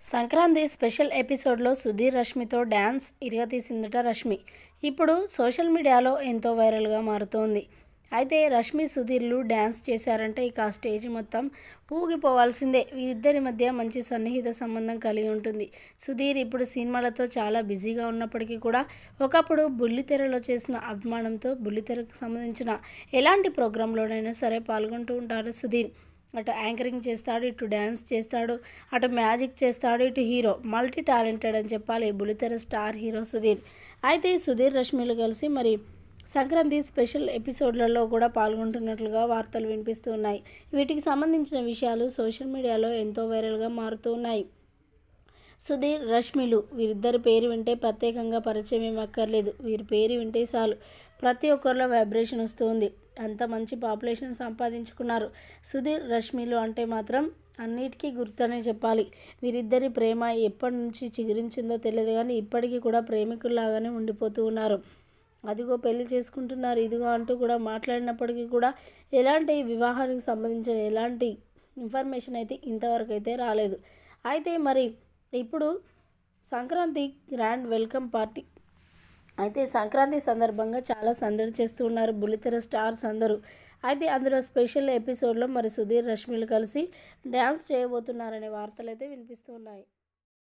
Sankranti special ఎపిసోడ్లో సుధీర్ రష్మితో dance ఇరగతీసిందట రష్మి ఇప్పుడు సోషల్ మీడియాలో ఎంతో వైరల్గా మారుతోంది అయితే రష్మి సుధీర్లు డ్యాన్స్ చేశారంటే ఇక ఆ స్టేజ్ మొత్తం ఊగిపోవాల్సిందే వీరిద్దరి మధ్య మంచి సన్నిహిత సంబంధం కలిగి ఉంటుంది సుధీర్ ఇప్పుడు సినిమాలతో చాలా బిజీగా ఉన్నప్పటికీ కూడా ఒకప్పుడు బుల్లితెరలో చేసిన అభిమానంతో బుల్లితెరకు సంబంధించిన ఎలాంటి ప్రోగ్రాంలోనైనా సరే పాల్గొంటూ ఉంటారు సుధీర్ అటు యాంకరింగ్ చేస్తాడు ఇటు డ్యాన్స్ చేస్తాడు అటు మ్యాజిక్ చేస్తాడు ఇటు హీరో మల్టీ టాలెంటెడ్ అని చెప్పాలి బుల్లితెర స్టార్ హీరో సుధీర్ అయితే సుధీర్ రష్మిలు కలిసి మరి సంక్రాంతి స్పెషల్ ఎపిసోడ్లలో కూడా పాల్గొంటున్నట్లుగా వార్తలు వినిపిస్తూ ఉన్నాయి వీటికి సంబంధించిన విషయాలు సోషల్ మీడియాలో ఎంతో వైరల్గా మారుతూ ఉన్నాయి సుధీర్ రష్మిలు వీరిద్దరి పేరు వింటే ప్రత్యేకంగా పరిచయం ఏం అక్కర్లేదు వీరి పేరు వింటే చాలు ప్రతి ఒక్కరిలో వైబ్రేషన్ వస్తుంది అంత మంచి పాపులేషన్ సంపాదించుకున్నారు సుధీర్ రష్మిలు అంటే మాత్రం అన్నిటికీ గుర్తనే చెప్పాలి వీరిద్దరి ప్రేమ ఎప్పటి నుంచి చిగురించిందో తెలియదు కానీ ఇప్పటికీ కూడా ప్రేమికుల్లాగానే ఉండిపోతూ ఉన్నారు అదిగో పెళ్లి చేసుకుంటున్నారు ఇదిగో అంటూ కూడా మాట్లాడినప్పటికీ కూడా ఎలాంటి వివాహానికి సంబంధించిన ఎలాంటి ఇన్ఫర్మేషన్ అయితే ఇంతవరకు అయితే రాలేదు అయితే మరి ఇప్పుడు సంక్రాంతి గ్రాండ్ వెల్కమ్ పార్టీ అయితే సంక్రాంతి సందర్భంగా చాలా సందడి చేస్తూ ఉన్నారు బుల్లితెర స్టార్స్ అందరూ అయితే అందులో స్పెషల్ ఎపిసోడ్లో మరి సుధీర్ రష్మిలు కలిసి డ్యాన్స్ చేయబోతున్నారనే వార్తలు అయితే వినిపిస్తూ ఉన్నాయి